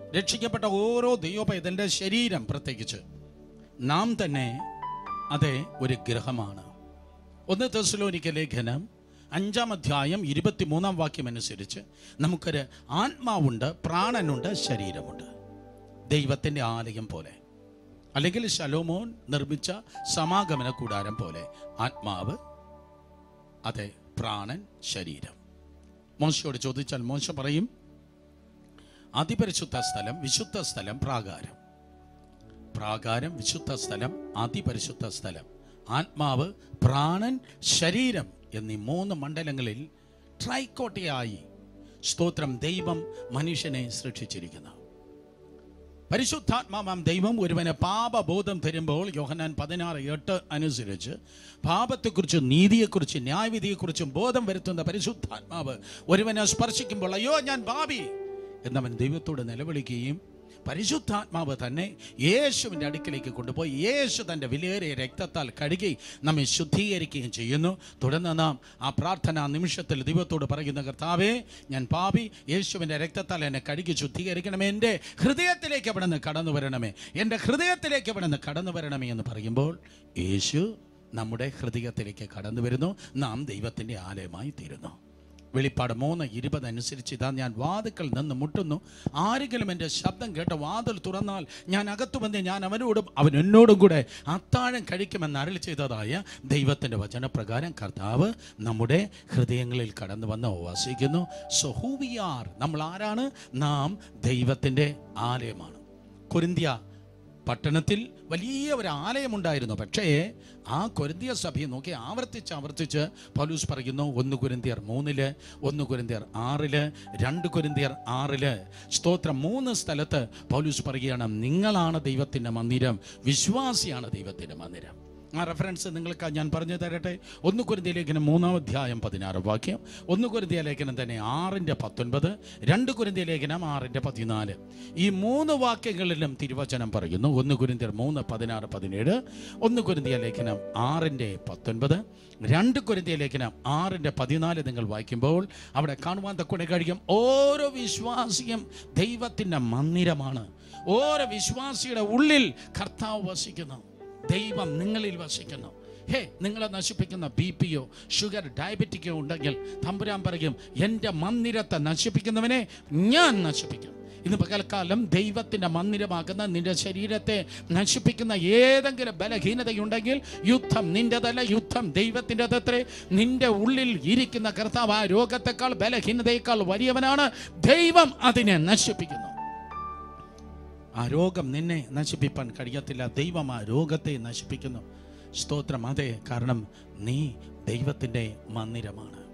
രക്ഷിക്കപ്പെട്ട ഓരോ ദൈവപൈതന്റെ ശരീരം പ്രത്യേകിച്ച് നാം തന്നെ അതെ ഒരു ഗ്രഹമാണ് ഒന്ന് തെസ്സലോനിക്ക ലേഖനം അഞ്ചാം അധ്യായം ഇരുപത്തിമൂന്നാം വാക്യം അനുസരിച്ച് നമുക്കൊരു ആത്മാവുണ്ട് പ്രാണനുണ്ട് ശരീരമുണ്ട് ദൈവത്തിൻ്റെ ആലയം പോലെ അല്ലെങ്കിൽ ശലോമോൻ നിർമ്മിച്ച സമാഗമന കൂടാരം പോലെ ആത്മാവ് അതെ പ്രാണൻ ശരീരം മോശയോട് ചോദിച്ചാൽ മോശ പറയും അതിപരിശുദ്ധ സ്ഥലം വിശുദ്ധ സ്ഥലം പ്രാകാരം പ്രാകാരം വിശുദ്ധ സ്ഥലം അതിപരിശുദ്ധ സ്ഥലം ആത്മാവ് പ്രാണൻ ശരീരം എന്നീ മൂന്ന് മണ്ഡലങ്ങളിൽ ട്രൈക്കോട്ടയായി സ്തോത്രം ദൈവം മനുഷ്യനെ സൃഷ്ടിച്ചിരിക്കുന്നു പരിശുദ്ധാത്മാവാം ദൈവം ഒരുവന് പാപബോധം തരുമ്പോൾ യോഹനാൻ പതിനാറ് എട്ട് അനുസരിച്ച് പാപത്തെക്കുറിച്ചും നീതിയെക്കുറിച്ചും ന്യായവിധിയെക്കുറിച്ചും ബോധം വരുത്തുന്ന പരിശുദ്ധാത്മാവ് ഒരുവനെ സ്പർശിക്കുമ്പോൾ അയ്യോ ഞാൻ പാപി എന്നവൻ ദൈവത്തോട് നിലവിളിക്കുകയും പരിശുദ്ധാത്മാവ് തന്നെ യേശുവിൻ്റെ അടുക്കിലേക്ക് കൊണ്ടുപോയി യേശു തൻ്റെ വിലയേറിയ രക്തത്താൽ കഴുകി നമ്മെ ശുദ്ധീകരിക്കുകയും ചെയ്യുന്നു തുടർന്ന് നാം ആ പ്രാർത്ഥന നിമിഷത്തിൽ ദൈവത്തോട് പറയുന്ന കർത്താവേ ഞാൻ പാപി യേശുവിൻ്റെ രക്തത്താൽ എന്നെ കഴുകി ശുദ്ധീകരിക്കണമേ എൻ്റെ ഹൃദയത്തിലേക്ക് അവിടെ നിന്ന് കടന്നു വരണമേ എൻ്റെ ഹൃദയത്തിലേക്ക് അവിടെ നിന്ന് കടന്നു വരണമേ എന്ന് പറയുമ്പോൾ യേശു നമ്മുടെ ഹൃദയത്തിലേക്ക് കടന്നു വരുന്നു നാം ദൈവത്തിൻ്റെ ആലയമായി തീരുന്നു വെളിപ്പാട് മൂന്ന് ഇരുപത് അനുസരിച്ച് ഇതാ ഞാൻ വാതുക്കൾ നിന്ന് മുട്ടുന്നു ആരെങ്കിലും എൻ്റെ ശബ്ദം കേട്ട് വാതിൽ തുറന്നാൽ ഞാൻ അകത്തു വന്ന് ഞാൻ അവനോടും അവൻ എന്നോടും കൂടെ അത്താഴം കഴിക്കുമെന്ന് അരളി ചെയ്തതായ ദൈവത്തിൻ്റെ വചനപ്രകാരം കർത്താവ് നമ്മുടെ ഹൃദയങ്ങളിൽ കടന്നു വന്ന് വസിക്കുന്നു സോ ഹൂ വി ആർ നമ്മൾ ആരാണ് നാം ദൈവത്തിൻ്റെ ആലയമാണ് കൊരിന്ത്യ പട്ടണത്തിൽ വലിയ ഒരു ആലയമുണ്ടായിരുന്നു പക്ഷേ ആ കൊരിന്തിയ സഭയെ നോക്കി ആവർത്തിച്ച് ആവർത്തിച്ച് പൗലൂസ് പറയുന്നു ഒന്ന് കുരിന്തിയർ മൂന്നില് ഒന്ന് കുരിന്തിയർ ആറില് രണ്ട് കുരിന്തിയർ ആറില് സ്തോത്രം മൂന്ന് സ്ഥലത്ത് പൗലൂസ് പറയുകയാണ് നിങ്ങളാണ് ദൈവത്തിൻ്റെ മന്ദിരം വിശ്വാസിയാണ് ദൈവത്തിൻ്റെ മന്ദിരം ആ റെഫറൻസ് നിങ്ങൾക്ക് ഞാൻ പറഞ്ഞു തരട്ടെ ഒന്ന് കുരുതിയ ലേഖനം മൂന്നാം അധ്യായം പതിനാറ് വാക്യം ഒന്ന് കുരുതിയ ലേഖനം തന്നെ ആറിൻ്റെ പത്തൊൻപത് രണ്ട് കുരുതിയ ലേഖനം ആറിൻ്റെ പതിനാല് ഈ മൂന്ന് വാക്യങ്ങളിലും തിരുവചനം പറയുന്നു ഒന്ന് കുരുന്തിയർ മൂന്ന് പതിനാറ് പതിനേഴ് ഒന്ന് കുരുന്തിയ ലേഖനം ആറിൻ്റെ പത്തൊൻപത് രണ്ട് കുരുന്തിയ ലേഖനം ആറിൻ്റെ പതിനാല് നിങ്ങൾ വായിക്കുമ്പോൾ അവിടെ കാണുവാൻ തക്കൂടെ കഴിയും ഓരോ വിശ്വാസിയും ദൈവത്തിൻ്റെ മന്ദിരമാണ് ഓരോ വിശ്വാസിയുടെ ഉള്ളിൽ കർത്താവ് വസിക്കുന്നു ദൈവം നിങ്ങളിൽ വസിക്കുന്നു ഹേ നിങ്ങളെ നശിപ്പിക്കുന്ന ബി പിയോ ഷുഗർ ഡയബറ്റിക്കോ ഉണ്ടെങ്കിൽ തമ്പുരാൻ പറയും എൻ്റെ മന്ദിരത്തെ നശിപ്പിക്കുന്നവനെ ഞാൻ നശിപ്പിക്കും ഇന്ന് പകൽക്കാലം ദൈവത്തിൻ്റെ മന്ദിരമാകുന്ന നിന്റെ ശരീരത്തെ നശിപ്പിക്കുന്ന ഏതെങ്കിലും ബലഹീനതയുണ്ടെങ്കിൽ യുദ്ധം നിന്റെതല്ല യുദ്ധം ദൈവത്തിൻ്റെതത്രേ നിന്റെ ഉള്ളിൽ ഇരിക്കുന്ന കർത്താവ് ആ രോഗത്തെക്കാൾ ബലഹീനതയേക്കാൾ വലിയവനാണ് ദൈവം അതിനെ നശിപ്പിക്കുന്നു ആ രോഗം നിന്നെ നശിപ്പിപ്പാൻ കഴിയത്തില്ല ദൈവം ആ രോഗത്തെ നശിപ്പിക്കുന്നു സ്തോത്രം അതെ കാരണം നീ ദൈവത്തിൻ്റെ മന്ദിരമാണ്